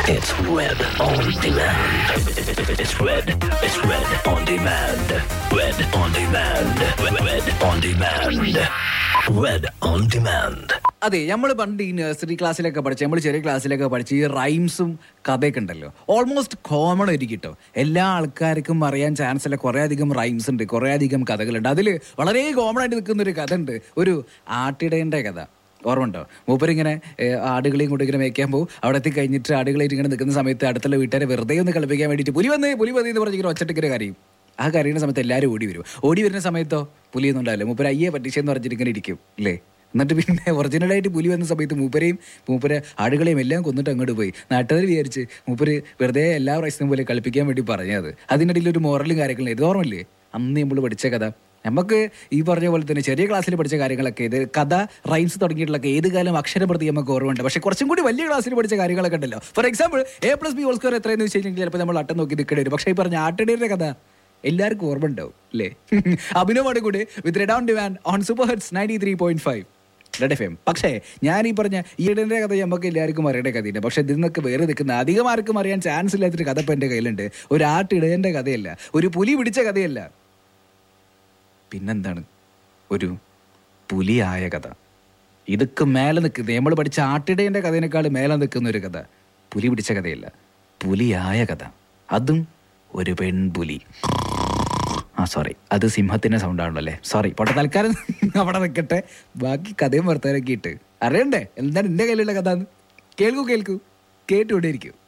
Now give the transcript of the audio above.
It's Red on Demand. It's Red. It's Red on Demand. Red on Demand. Red on Demand. Red on Demand. അതെ നമ്മൾ പണ്ട് ഈ nursery ക്ലാസ്സിലൊക്കെ പഠിച്ച നമ്മൾ ചെറിയ ക്ലാസ്സിലൊക്കെ പഠിച്ച ഈ റൈംസും കഥയൊക്കെ ഉണ്ടല്ലോ ഓൾമോസ്റ്റ് കോമൺ ആയിരിക്കും കേട്ടോ എല്ലാ ആൾക്കാർക്കും അറിയാൻ ചാൻസ് ഉള്ള കുറേ അധികം റൈംസ് ഉണ്ട് കുറേ അധികം കഥകളുണ്ട് അതിൽ വളരെ കോമൺ ആയിട്ട് നിൽക്കുന്ന ഒരു കഥ ഉണ്ട് ഒരു ആട്ടിടേൻ്റെ കഥ ഓർമ്മ ഉണ്ടോ മൂപ്പരിങ്ങനെ ഏഹ്, ആടുകളെയും കൊണ്ട് ഇങ്ങനെ മേയ്ക്കാൻ പോകും അവിടെ എത്തി കഴിഞ്ഞിട്ട് ആടുകളായിട്ട് ഇങ്ങനെ നിൽക്കുന്ന സമയത്ത് അടുത്തുള്ള വീട്ടുകാരെ വെറുതെ ഒന്ന് കളിപ്പിക്കാൻ വേണ്ടിയിട്ട് പുലി വന്നേ പുലി വന്നേ എന്ന് പറഞ്ഞിങ്ങനെ ഒച്ചട്ടിങ്ങനെ കരയും ആ കരയുന്ന സമയത്ത് എല്ലാവരും ഓടി വരും ഓടി വരുന്ന സമയത്തോ പുലിയൊന്നും ഉണ്ടാവില്ല മൂപ്പര് അയ്യേ പറ്റിച്ചെന്ന് പറഞ്ഞിട്ട് ഇങ്ങനെ ഇരിക്കും അല്ലേ എന്നിട്ട് പിന്നെ ഒറിജിനലായിട്ട് പുലി വന്ന സമയത്ത് മൂപ്പരെയും മൂപ്പരെ ആടുകളെയും എല്ലാം കൊന്നിട്ട് അങ്ങോട്ട് പോയി നാട്ടുകാർ വിചാരിച്ച് മൂപ്പര് വെറുതെ എല്ലാ പ്രാവശ്യവും പോലെ കളിപ്പിക്കാൻ വേണ്ടി പറഞ്ഞത് അതിനിടയിൽ ഒരു മോറലും കാര്യങ്ങളും ഇത് ഓർമ്മയില്ലേ അന്ന് നമ്മൾ പഠിച്ച കഥ നമുക്ക് ഈ പറഞ്ഞ പോലെ തന്നെ ചെറിയ ക്ലാസ്സിൽ പഠിച്ച കാര്യങ്ങളൊക്കെ ഇത് കഥ റൈംസ് തുടങ്ങിയിട്ടുള്ളൊക്കെ ഏത് കാലം അക്ഷരപ്രതി നമുക്ക് ഓർമ്മയുണ്ട് പക്ഷേ കുറച്ചും കൂടി വലിയ ക്ലാസ്സിൽ പഠിച്ച കാര്യങ്ങളൊക്കെ ഉണ്ടല്ലോ for example A plus B whole square എത്രയെന്ന് വെച്ച് കഴിഞ്ഞാൽ ചിലപ്പോൾ നമ്മൾ അട്ടം നോക്കി നിൽക്കേണ്ടി വരും പക്ഷേ ഈ പറഞ്ഞ ആട്ടിടയുടെ കഥ എല്ലാവർക്കും ഓർമ്മ ഉണ്ടാവും അല്ലേ അഭിനവാണ് കൂടെ with red on demand on super heads ninety three point five red F M പക്ഷേ ഞാൻ ഈ പറഞ്ഞ ഈടൻ്റെ കഥ നമുക്ക് എല്ലാവർക്കും അറിയേണ്ട കഥയുണ്ട് പക്ഷെ ഇതിൽ നിന്നൊക്കെ വേറെ നിൽക്കുന്ന അധികം ആർക്കും അറിയാൻ ചാൻസ് ഇല്ലാത്തൊരു കഥ ഇപ്പം എൻ്റെ കയ്യിലുണ്ട് ഒരു ആട്ടിടേൻ്റെ കഥയല്ല ഒരു പുലി പിടിച്ച കഥയല്ല പിന്നെന്താണ് ഒരു പുലിയായ കഥ ഇതൊക്കെ മേലെ നിൽക്കുന്നത് നമ്മൾ പഠിച്ച ആട്ടിടേൻ്റെ കഥേനേക്കാൾ മേലെ നിൽക്കുന്ന ഒരു കഥ പുലി പിടിച്ച കഥയല്ല പുലിയായ കഥ അതും ഒരു പെൺപുലി ആ സോറി അത് സിംഹത്തിന്റെ സൗണ്ട് ആണല്ലോ അല്ലേ സോറി പോട്ടെ തൽക്കാലം അവിടെ നിൽക്കട്ടെ ബാക്കി കഥയും വർത്തമാനമൊക്കെ ഇട്ട് അറിയണ്ടേ എന്താണ് എൻ്റെ കയ്യിലുള്ള കഥ എന്ന് കേൾക്കൂ കേൾക്കൂ കേട്ടുകൊണ്ടേ ഇരിക്കൂ